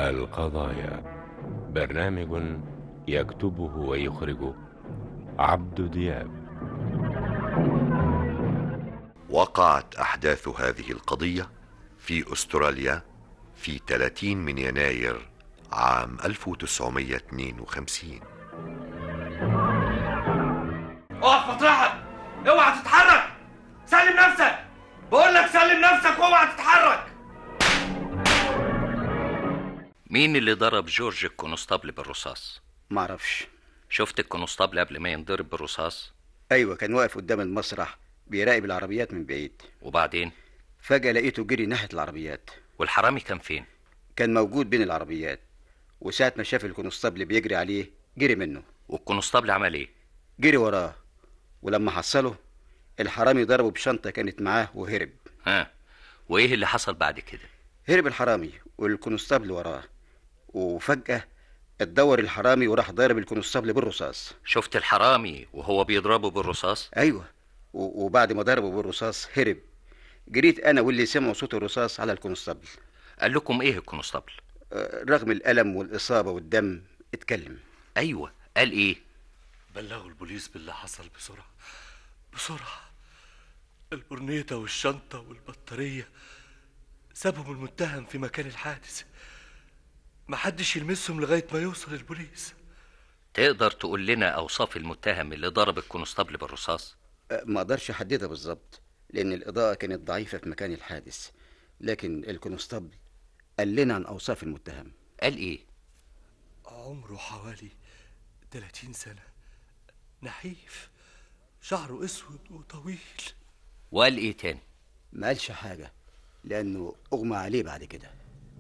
القضايا برنامج يكتبه ويخرجه عبد دياب وقعت أحداث هذه القضية في أستراليا في 30 من يناير عام 1952 اقف مطرحك اوعى تتحرك سلم نفسك بقول لك سلم نفسك واوعى تتحرك مين اللي ضرب جورج الكونستابل بالرصاص معرفش شفت الكونستابل قبل ما ينضرب بالرصاص ايوه كان واقف قدام المسرح بيراقب العربيات من بعيد وبعدين فجأة لقيته جري ناحية العربيات والحرامي كان فين كان موجود بين العربيات وساعة ما شاف الكونستابل بيجري عليه جري منه والكونستابل عمل ايه جري وراه ولما حصله الحرامي ضربه بشنطة كانت معاه وهرب ها وايه اللي حصل بعد كده هرب الحرامي والكونستابل وراه وفجأة اتدور الحرامي وراح ضارب الكونستابل بالرصاص شفت الحرامي وهو بيضربه بالرصاص ايوه و- وبعد ما ضربه بالرصاص هرب جريت انا واللي سمعوا صوت الرصاص على الكونستابل قال لكم ايه الكونستابل آه، رغم الألم والإصابة والدم اتكلم ايوه قال ايه بلغوا البوليس باللي حصل بسرعة بسرعة البرنيطة والشنطة والبطارية سابهم المتهم في مكان الحادث محدش يلمسهم لغاية ما يوصل البوليس تقدر تقول لنا اوصاف المتهم اللي ضرب الكونستابل بالرصاص آه، ما اقدرش احددها بالظبط لان الاضاءه كانت ضعيفه في مكان الحادث لكن الكونستابل قال لنا عن اوصاف المتهم قال ايه عمره حوالي 30 سنة نحيف شعره اسود وطويل وقال ايه تاني ما قالش حاجه لانه اغمى عليه بعد كده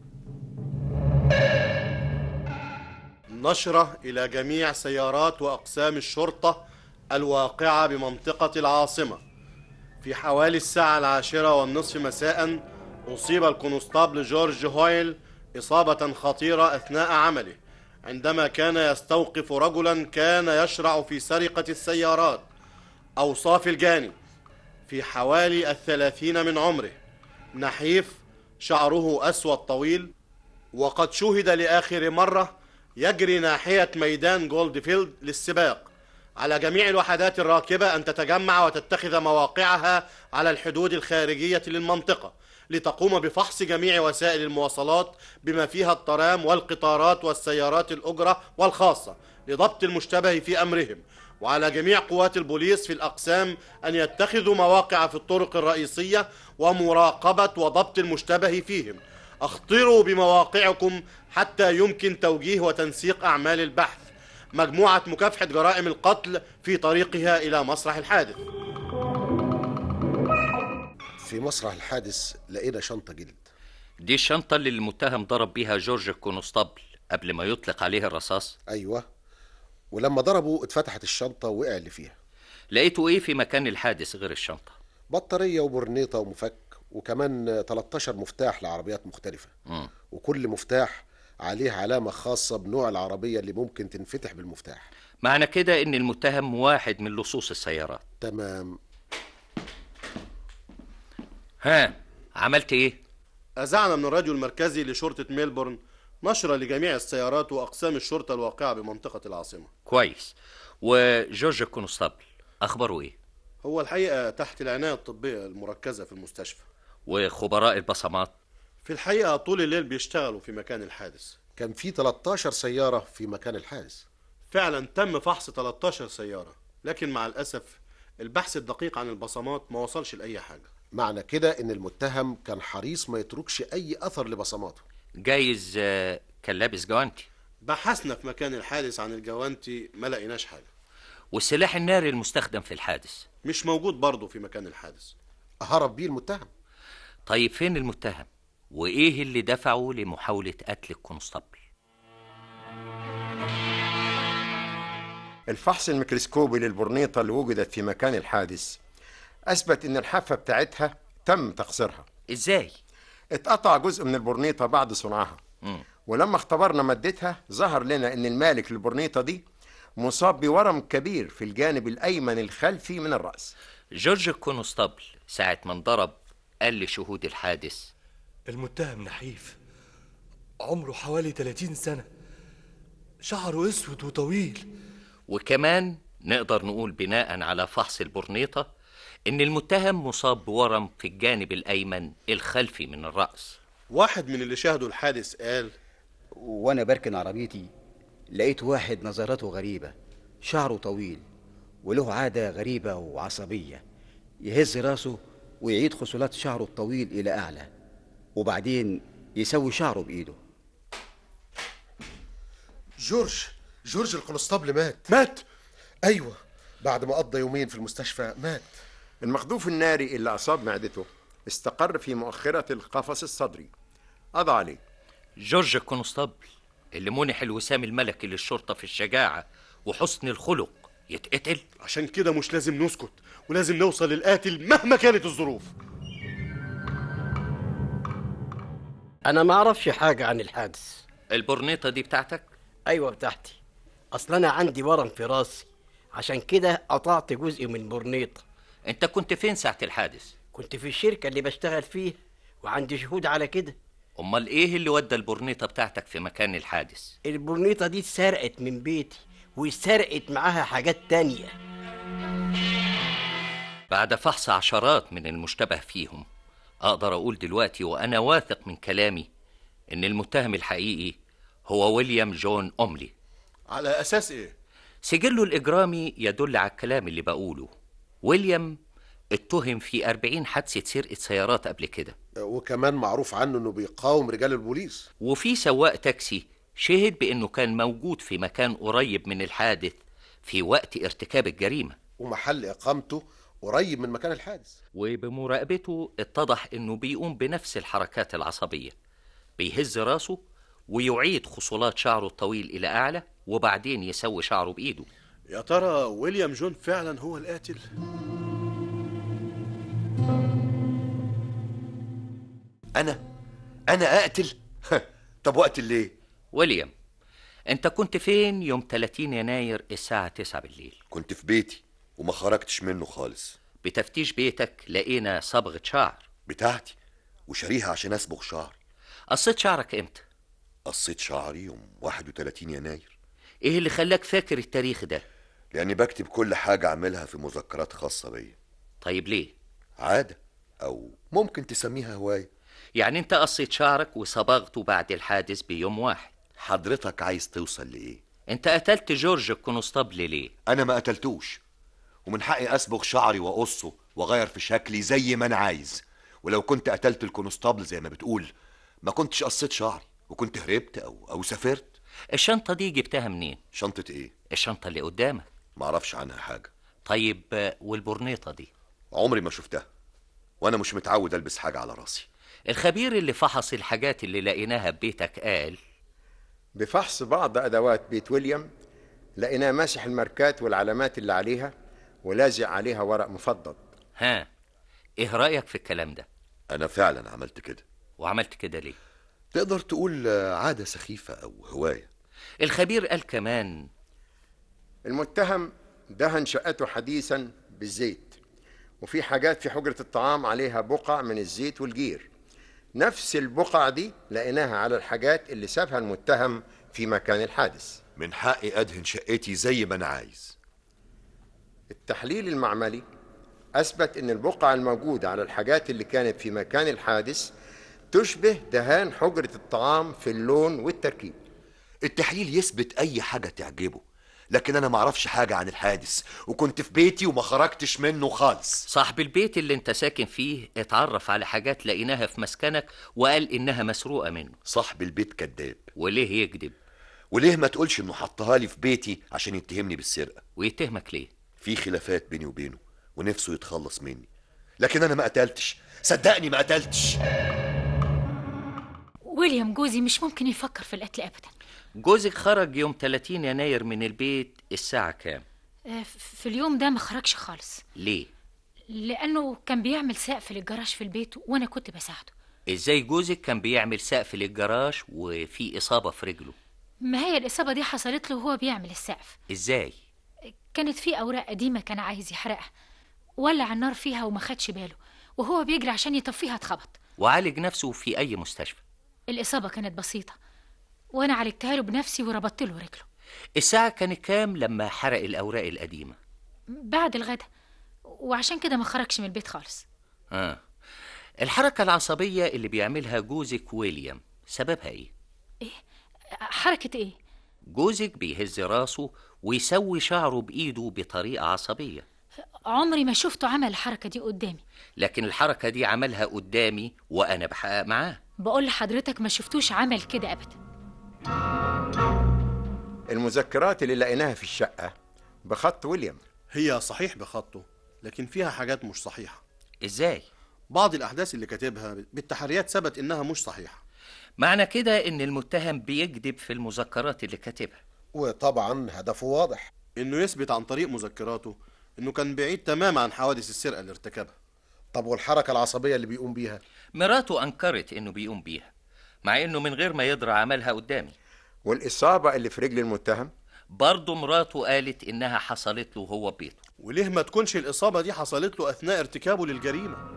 نشرة إلى جميع سيارات وأقسام الشرطة الواقعة بمنطقة العاصمة في حوالي الساعة العاشرة والنصف مساء أصيب الكونستابل جورج هويل إصابة خطيرة أثناء عمله عندما كان يستوقف رجلا كان يشرع في سرقة السيارات أوصاف الجاني في حوالي الثلاثين من عمره نحيف شعره أسود طويل وقد شوهد لآخر مرة يجري ناحية ميدان جولدفيلد للسباق على جميع الوحدات الراكبة أن تتجمع وتتخذ مواقعها على الحدود الخارجية للمنطقة لتقوم بفحص جميع وسائل المواصلات بما فيها الترام والقطارات والسيارات الأجرة والخاصة لضبط المشتبه في أمرهم وعلى جميع قوات البوليس في الأقسام أن يتخذوا مواقع في الطرق الرئيسية ومراقبة وضبط المشتبه فيهم اخطروا بمواقعكم حتى يمكن توجيه وتنسيق أعمال البحث مجموعة مكافحة جرائم القتل في طريقها إلى مسرح الحادث في مسرح الحادث لقينا شنطة جلد دي الشنطة اللي المتهم ضرب بيها جورج الكونستابل قبل ما يطلق عليه الرصاص أيوة ولما ضربوا اتفتحت الشنطة ووقع اللي فيها لقيتوا ايه في مكان الحادث غير الشنطة بطارية وبرنيطة ومفك وكمان 13 مفتاح لعربيات مختلفة مم. وكل مفتاح عليه علامة خاصة بنوع العربية اللي ممكن تنفتح بالمفتاح معنى كده ان المتهم واحد من لصوص السيارات تمام ها عملت ايه أذعنا من الراديو المركزي لشرطة ميلبورن نشرة لجميع السيارات وأقسام الشرطة الواقعة بمنطقة العاصمة كويس وجورج الكونستابل اخباره ايه هو الحقيقة تحت العناية الطبية المركزة في المستشفى وخبراء البصمات في الحقيقة طول الليل بيشتغلوا في مكان الحادث كان في 13 سيارة في مكان الحادث فعلا تم فحص 13 سيارة لكن مع الأسف البحث الدقيق عن البصمات ما وصلش لأي حاجة معنى كده ان المتهم كان حريص ما يتركش اي اثر لبصماته جايز آه، كان لابس جوانتي بحثنا في مكان الحادث عن الجوانتي ما لقيناش حاجة والسلاح الناري المستخدم في الحادث مش موجود برضه في مكان الحادث هرب بيه المتهم طيب فين المتهم وايه اللي دفعه لمحاولة قتل الكونستابل الفحص الميكروسكوبي للبرنيطة اللي وجدت في مكان الحادث أثبت إن الحافة بتاعتها تم تقصيرها ازاي اتقطع جزء من البرنيطة بعد صنعها مم. ولما اختبرنا مادتها ظهر لنا إن المالك للبرنيطة دي مصاب بورم كبير في الجانب الأيمن الخلفي من الرأس جورج الكونستابل ساعة ما انضرب قال لشهود الحادث المتهم نحيف عمره حوالي 30 سنة شعره اسود وطويل وكمان نقدر نقول بناء على فحص البرنيطة إن المتهم مصاب بورم في الجانب الأيمن الخلفي من الرأس واحد من اللي شاهدوا الحادث قال وانا بركن عربيتي لقيت واحد نظراته غريبة شعره طويل وله عادة غريبة وعصبية يهز راسه ويعيد خصلات شعره الطويل إلى أعلى وبعدين يسوي شعره بإيده جورج جورج القنصطبل مات مات ايوه بعد ما قضى يومين في المستشفى مات المخطوف الناري اللي أصاب معدته استقر في مؤخرة القفص الصدري قضى عليه جورج الكونستابل اللي منح الوسام الملكي للشرطة في الشجاعة وحسن الخلق يتقتل عشان كده مش لازم نسكت ولازم نوصل للقاتل مهما كانت الظروف انا ما اعرفش حاجه عن الحادث البرنيطة دي بتاعتك ايوه بتاعتي اصل انا عندي ورم في راسي عشان كده قطعت جزء من برنيطه انت كنت فين ساعة الحادث كنت في الشركه اللي بشتغل فيها وعندي شهود على كده امال ايه اللي ودى البرنيطة بتاعتك في مكان الحادث البرنيطه دي اتسرقت من بيتي وسرقت معاها حاجات تانية بعد فحص عشرات من المشتبه فيهم اقدر اقول دلوقتي وانا واثق من كلامي ان المتهم الحقيقي هو ويليام جون اوملي على اساس ايه سجله الاجرامي يدل على الكلام اللي بقوله ويليام اتهم في أربعين حادثة سرقة سيارات قبل كده وكمان معروف عنه انه بيقاوم رجال البوليس وفي سواق تاكسي شهد بأنه كان موجود في مكان قريب من الحادث في وقت ارتكاب الجريمة ومحل اقامته قريب من مكان الحادث وبمراقبته اتضح انه بيقوم بنفس الحركات العصبية بيهز راسه ويعيد خصلات شعره الطويل إلى أعلى وبعدين يسوي شعره بإيده يا ترى ويليام جون فعلا هو القاتل انا انا اقتل طب واقتل ليه ويليام انت كنت فين يوم 30 يناير الساعة 9 بالليل كنت في بيتي وما خرجتش منه خالص بتفتيش بيتك لقينا صبغة شعر بتاعتي وشاريها عشان اصبغ شعر قصيت شعرك امتى قصيت شعري يوم 31 يناير ايه اللي خلاك فاكر التاريخ ده لاني بكتب كل حاجة اعملها في مذكرات خاصة بيا طيب ليه عادة او ممكن تسميها هواية يعني انت قصيت شعرك وصبغته بعد الحادث بيوم واحد حضرتك عايز توصل لايه انت قتلت جورج الكونستابل ليه انا ما قتلتوش ومن حقي اصبغ شعري واقصه واغير في شكلي زي ما انا عايز ولو كنت قتلت الكونستابل زي ما بتقول ما كنتش قصيت شعري وكنت هربت او او سافرت الشنطة دي جبتها منين شنطة ايه الشنطة اللي قدامك معرفش عنها حاجة طيب آه، والبرنيطة دي عمري ما شفتها وانا مش متعود البس حاجة على راسي الخبير اللي فحص الحاجات اللي لقيناها ببيتك قال بفحص بعض أدوات بيت ويليام لقيناه ماسح الماركات والعلامات اللي عليها ولازق عليها ورق مفضل ها ايه رأيك في الكلام ده انا فعلا عملت كده وعملت كده ليه تقدر تقول آه، عادة سخيفة او هواية الخبير قال كمان المتهم دهن شقته حديثا بالزيت وفي حاجات في حجرة الطعام عليها بقع من الزيت والجير نفس البقع دي لقيناها على الحاجات اللي سابها المتهم في مكان الحادث من حقي ادهن شقتي زي ما انا عايز التحليل المعملي أثبت أن البقع الموجودة على الحاجات اللي كانت في مكان الحادث تشبه دهان حجرة الطعام في اللون والتركيب التحليل يثبت اي حاجة تعجبه لكن انا معرفش حاجة عن الحادث وكنت في بيتي وما خرجتش منه خالص صاحب البيت اللي انت ساكن فيه اتعرف على حاجات لقيناها في مسكنك وقال انها مسروقة منه صاحب البيت كذاب وليه يكذب وليه ما تقولش انه حطها لي في بيتي عشان يتهمني بالسرقة ويتهمك ليه في خلافات بيني وبينه ونفسه يتخلص مني لكن انا ما قتلتش صدقني ما قتلتش ويليام جوزي مش ممكن يفكر في القتل ابدا جوزك خرج يوم 30 يناير من البيت الساعة كام آه، ف- في اليوم ده ما خرجش خالص ليه لانه كان بيعمل سقف للجراج في البيت وانا كنت بساعده ازاي جوزك كان بيعمل سقف للجراج وفي اصابة في رجله ما هي الاصابه دي حصلت له وهو بيعمل السقف ازاي كانت في اوراق قديمه كان عايز يحرقها ولع النار فيها وما خدش باله وهو بيجري عشان يطفيها اتخبط وعالج نفسه في اي مستشفى الاصابه كانت بسيطه وانا عالجتها له بنفسي وربطت له رجله الساعة كانت كام لما حرق الأوراق القديمة بعد الغدا وعشان كده ما خرجش من البيت خالص آه. الحركة العصبية اللي بيعملها جوزك ويليام سببها ايه؟ حركة ايه جوزك بيهز راسه ويسوي شعره بإيده بطريقة عصبية عمري ما شفته عمل الحركة دي قدامي لكن الحركة دي عملها قدامي وأنا بحقق معاه بقول لحضرتك ما شفتوش عمل كده ابدا المذكرات اللي لقيناها في الشقة بخط ويليام هي صحيح بخطه لكن فيها حاجات مش صحيحة ازاي؟ بعض الأحداث اللي كاتبها بالتحريات ثبت إنها مش صحيحة معنى كده إن المتهم بيكذب في المذكرات اللي كاتبها وطبعا هدفه واضح إنه يثبت عن طريق مذكراته إنه كان بعيد تماما عن حوادث السرقة اللي ارتكبها طب والحركة العصبية اللي بيقوم بيها مراته أنكرت إنه بيقوم بيها مع إنه من غير ما يدرى عملها قدامي والإصابة اللي في رجل المتهم برضه مراته قالت إنها حصلت له وهو بيته وليه ما تكونش الإصابة دي حصلت له أثناء ارتكابه للجريمة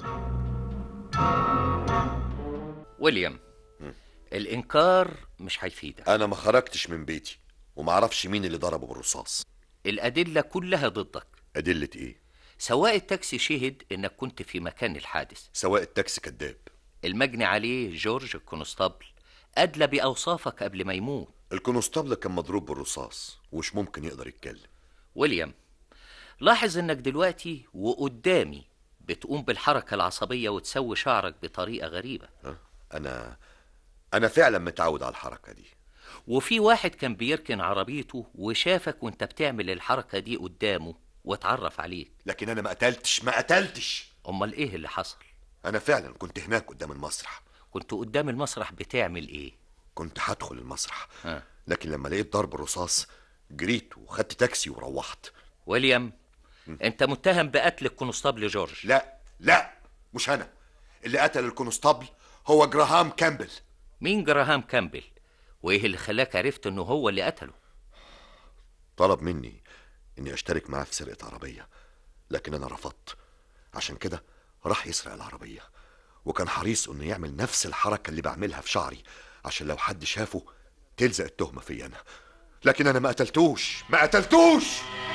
ويليام الإنكار مش هيفيدك انا ما خرجتش من بيتي وما اعرفش مين اللي ضربه بالرصاص الأدلة كلها ضدك ادله ايه سواق التاكسي شهد إنك كنت في مكان الحادث سواق التاكسي كذاب المجني عليه جورج الكونستابل أدلى بأوصافك قبل ما يموت الكونستابل كان مضروب بالرصاص ومش ممكن يقدر يتكلم ويليام لاحظ إنك دلوقتي وقدامي بتقوم بالحركة العصبية وتسوي شعرك بطريقة غريبة ها؟ انا انا فعلا متعود على الحركه دي وفي واحد كان بيركن عربيته وشافك وانت بتعمل الحركة دي قدامه واتعرف عليك لكن انا ما قتلتش ما قتلتش امال ايه اللي حصل انا فعلا كنت هناك قدام المسرح كنت قدام المسرح بتعمل ايه كنت هدخل المسرح ها. لكن لما لقيت ضرب الرصاص جريت وخدت تاكسي وروحت ويليام انت متهم بقتل الكونستابل جورج لا لا مش انا اللي قتل الكونستابل هو جراهام كامبل مين جراهام كامبل وايه اللي خلاك عرفت انه هو اللي قتله طلب مني اني اشترك معاه في سرقه عربيه لكن انا رفضت عشان كده راح يسرق العربيه وكان حريص انه يعمل نفس الحركه اللي بعملها في شعري عشان لو حد شافه تلزق التهمه فيا انا لكن انا ما قتلتوش ما قتلتوش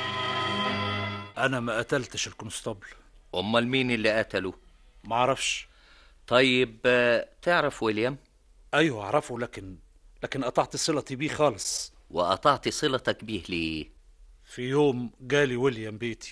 انا ما قتلتش الكونستابل امال مين اللي قتله معرفش طيب آه، تعرف ويليام ايوه اعرفه لكن لكن قطعت صلتي بيه خالص وقطعت صلتك بيه ليه في يوم جالي ويليام بيتي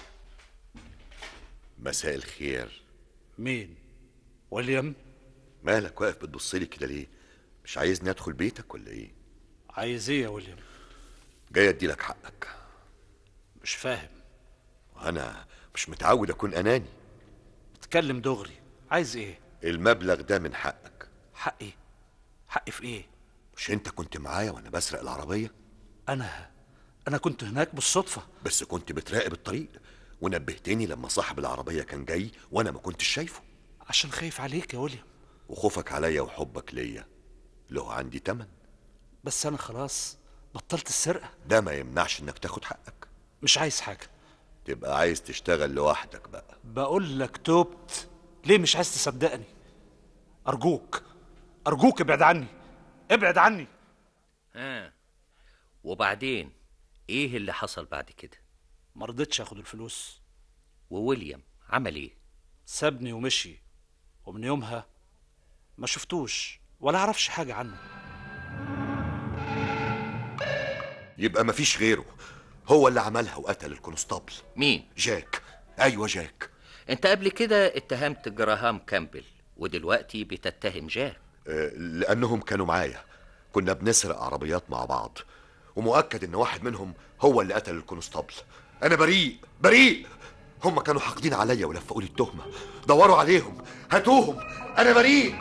مساء الخير مين ويليام مالك واقف بتبصلي كده ليه مش عايزني ادخل بيتك ولا ايه عايز ايه يا ويليام جاي اديلك حقك مش فاهم وانا مش متعود اكون اناني اتكلم دغري عايز ايه المبلغ ده من حقك حقي حقي في ايه مش انت كنت معايا وانا بسرق العربيه انا انا كنت هناك بالصدفه بس كنت بتراقب الطريق ونبهتني لما صاحب العربيه كان جاي وانا ما كنتش شايفه عشان خايف عليك يا ويليام وخوفك عليا وحبك ليا له عندي تمن بس انا خلاص بطلت السرقه ده ما يمنعش انك تاخد حقك مش عايز حاجه تبقى عايز تشتغل لوحدك بقى بقول لك توبت ليه مش عايز تصدقني ارجوك ارجوك ابعد عني ابعد عني ها وبعدين ايه اللي حصل بعد كده ما رضيتش اخد الفلوس وويليام عمل ايه سابني ومشي ومن يومها ما شفتوش ولا اعرفش حاجه عنه يبقى مفيش غيره هو اللي عملها وقتل الكونستابل مين جاك ايوه جاك انت قبل كده اتهمت جراهام كامبل ودلوقتي بتتهم جاك آه، لانهم كانوا معايا كنا بنسرق عربيات مع بعض ومؤكد ان واحد منهم هو اللي قتل الكونستابل انا بريء بريء هم كانوا حاقدين عليا ولفقوا لي التهمه دوروا عليهم هاتوهم انا بريء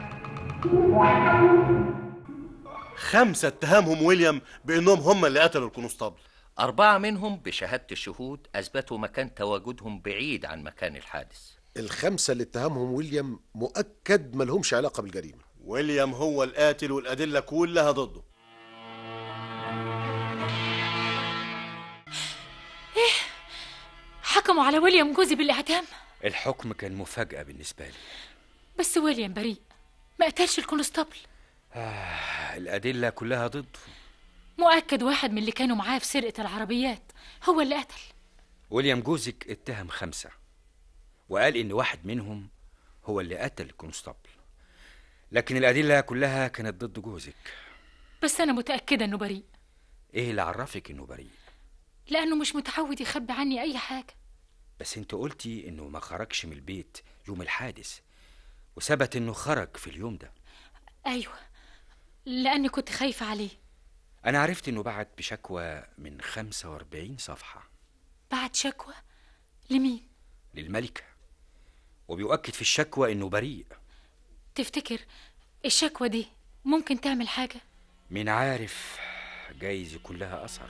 خمسة اتهمهم ويليام بأنهم هم اللي قتلوا الكونستابل أربعة منهم بشهادة الشهود أثبتوا مكان تواجدهم بعيد عن مكان الحادث الخمسة اللي اتهمهم ويليام مؤكد ملهمش علاقة بالجريمة ويليام هو القاتل والأدلة كلها ضده حكموا على ويليام جوزي بالاعدام الحكم كان مفاجأة بالنسبة لي بس ويليام بريء ما قتلش الكونستابل آه الأدلة كلها ضده مؤكد واحد من اللي كانوا معاه في سرقة العربيات هو اللي قتل ويليام جوزك اتهم خمسة وقال إن واحد منهم هو اللي قتل الكونستابل لكن الأدلة كلها كانت ضد جوزك بس أنا متأكدة إنه بريء إيه اللي عرفك إنه بريء لأنه مش متعود يخبي عني أي حاجة بس انت قلتي إنه ما خرجش من البيت يوم الحادث وثبت إنه خرج في اليوم ده أيوة لأني كنت خايفة عليه أنا عرفت إنه بعت بشكوى من 45 صفحة بعت شكوى لمين للملكة وبيؤكد في الشكوى إنه بريء تفتكر الشكوى دي ممكن تعمل حاجة مين عارف جايز يكون لها أثر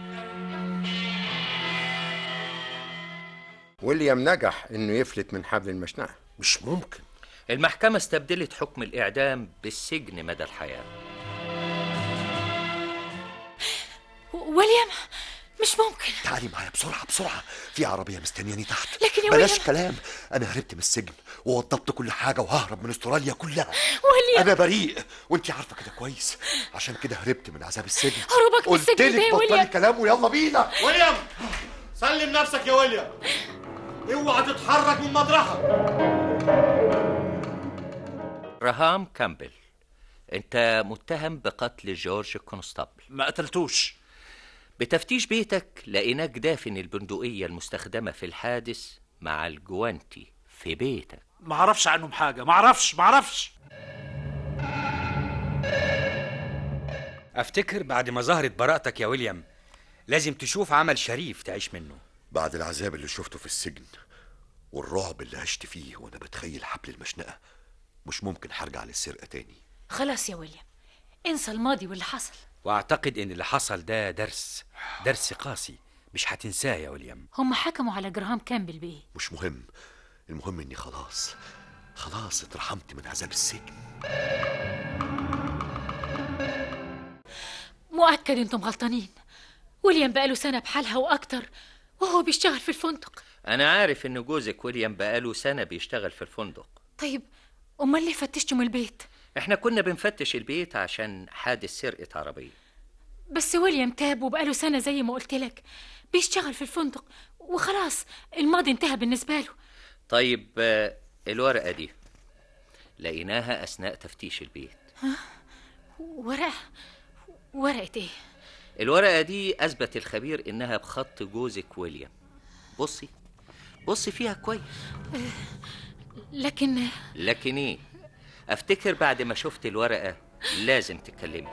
ويليام نجح انه يفلت من حبل المشنقه مش ممكن المحكمة استبدلت حكم الإعدام بالسجن مدى الحياة ويليام مش ممكن تعالي معايا بسرعة بسرعة في عربية مستنياني تحت لكن يا بلاش ويليام- كلام أنا هربت من السجن ووضبت كل حاجة وههرب من استراليا كلها ويليام أنا بريء وأنت عارفة كده كويس عشان كده هربت من عذاب السجن هروبك من السجن قلت ده لك يا بطلي ويليام كلام ويلا بينا ويليام سلم نفسك يا ويليام اوعى تتحرك من مطرحك رهام كامبل انت متهم بقتل جورج كونستابل ما قتلتوش بتفتيش بيتك لقيناك دافن البندقية المستخدمة في الحادث مع الجوانتي في بيتك ما اعرفش عنهم حاجه ما اعرفش ما اعرفش أفتكر بعد ما ظهرت براءتك يا ويليام لازم تشوف عمل شريف تعيش منه بعد العذاب اللي شفته في السجن والرعب اللي عشت فيه وأنا بتخيل حبل المشنقة مش ممكن هرجع للسرقة تاني خلاص يا ويليام انسى الماضي واللي حصل وأعتقد إن اللي حصل ده درس درس قاسي مش هتنساه يا ويليام هم حكموا على جراهام كامبل بإيه مش مهم المهم إني خلاص خلاص اترحمت من عذاب السجن مؤكد انتم غلطانين ويليام بقاله سنة بحالها وأكتر وهو بيشتغل في الفندق أنا عارف إن جوزك ويليام بقاله سنة بيشتغل في الفندق طيب أمال ليه فتشتوا من البيت إحنا كنا بنفتش البيت عشان حادث سرقة عربية بس ويليام تاب وبقاله سنة زي ما قلت لك بيشتغل في الفندق وخلاص الماضي انتهى بالنسبة له طيب آه، الورقة دي لقيناها أثناء تفتيش البيت ها؟ ورقة ورقة ايه الورقة دي أثبت الخبير إنها بخط جوزك ويليام بصي بصي فيها كويس لكن لكن إيه أفتكر بعد ما شفت الورقة لازم تتكلمي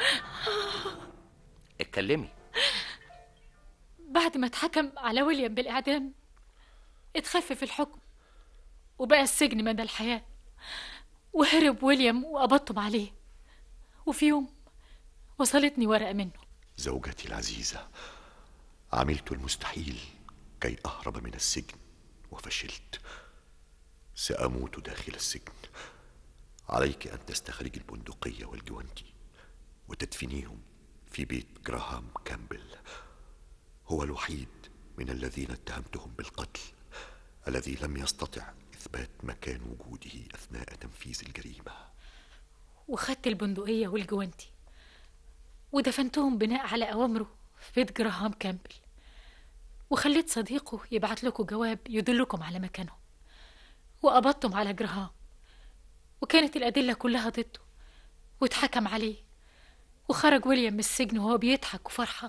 اتكلمي بعد ما اتحكم على ويليام بالإعدام اتخفف الحكم وبقى السجن مدى الحياة وهرب ويليام وقبضتم عليه وفي يوم وصلتني ورقة منه زوجتي العزيزة عملت المستحيل كي أهرب من السجن وفشلت سأموت داخل السجن عليك أن تستخرجي البندقية والجوانتي وتدفنيهم في بيت جراهام كامبل هو الوحيد من الذين اتهمتهم بالقتل الذي لم يستطع إثبات مكان وجوده أثناء تنفيذ الجريمة وخدت البندقية والجوانتي ودفنتهم بناء على أوامره في بيت جراهام كامبل وخليت صديقه يبعت لكم جواب يدلكم على مكانهم وقبضتم على جراهام وكانت الأدلة كلها ضده واتحكم عليه وخرج ويليام من السجن وهو بيضحك وفرحان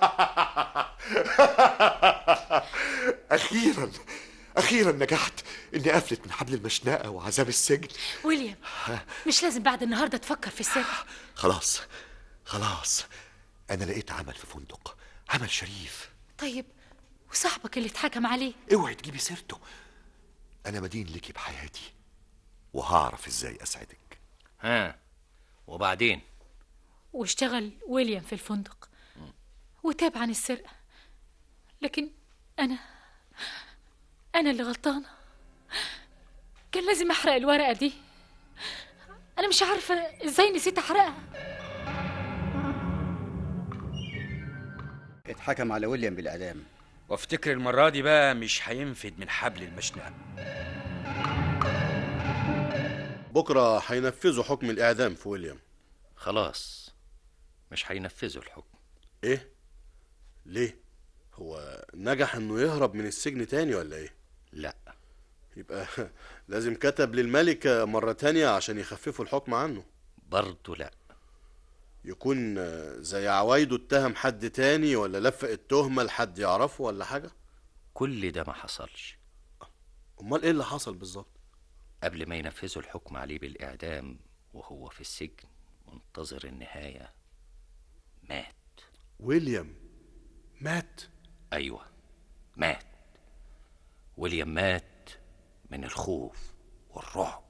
أخيرا أخيرا نجحت إني أفلت من حبل المشنقة وعذاب السجن ويليام مش لازم بعد النهاردة تفكر في السرقة خلاص خلاص أنا لقيت عمل في فندق عمل شريف طيب وصاحبك اللي اتحكم عليه اوعي تجيبي سيرته أنا مدين ليكي بحياتي وهعرف إزاي أسعدك ها وبعدين واشتغل ويليام في الفندق وتاب عن السرقة لكن أنا أنا اللي غلطانة كان لازم أحرق الورقة دي أنا مش عارفة إزاي نسيت أحرقها اتحكم على ويليام بالإعدام وافتكر المرة دي بقى مش هينفد من حبل المشنقة بكرة هينفذوا حكم الإعدام في ويليام خلاص مش هينفذوا الحكم ايه ليه هو نجح انه يهرب من السجن تاني ولا ايه لا يبقى لازم كتب للملكة مرة تانية عشان يخففوا الحكم عنه برضه لا يكون زي عوايده اتهم حد تاني ولا لفق التهمة لحد يعرفه ولا حاجة كل ده ما حصلش امال ايه اللي حصل بالظبط قبل ما ينفذوا الحكم عليه بالإعدام وهو في السجن منتظر النهاية مات ويليام مات أيوة مات ويليام مات من الخوف والرعب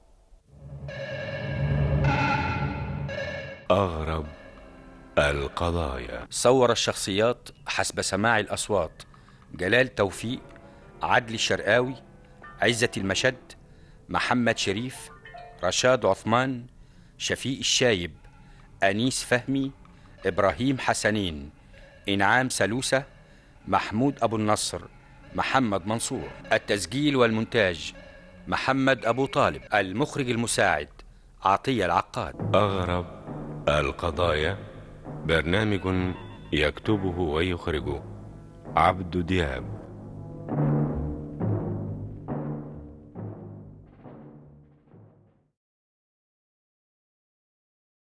أغرب القضايا صور الشخصيات حسب سماع الأصوات جلال توفيق عدلي الشرقاوي عزة المشد محمد شريف رشاد عثمان شفيق الشايب أنيس فهمي إبراهيم حسنين إنعام سلوسة محمود أبو النصر محمد منصور التسجيل والمونتاج محمد أبو طالب المخرج المساعد عطية العقاد أغرب القضايا برنامج يكتبه ويخرجه عبد دياب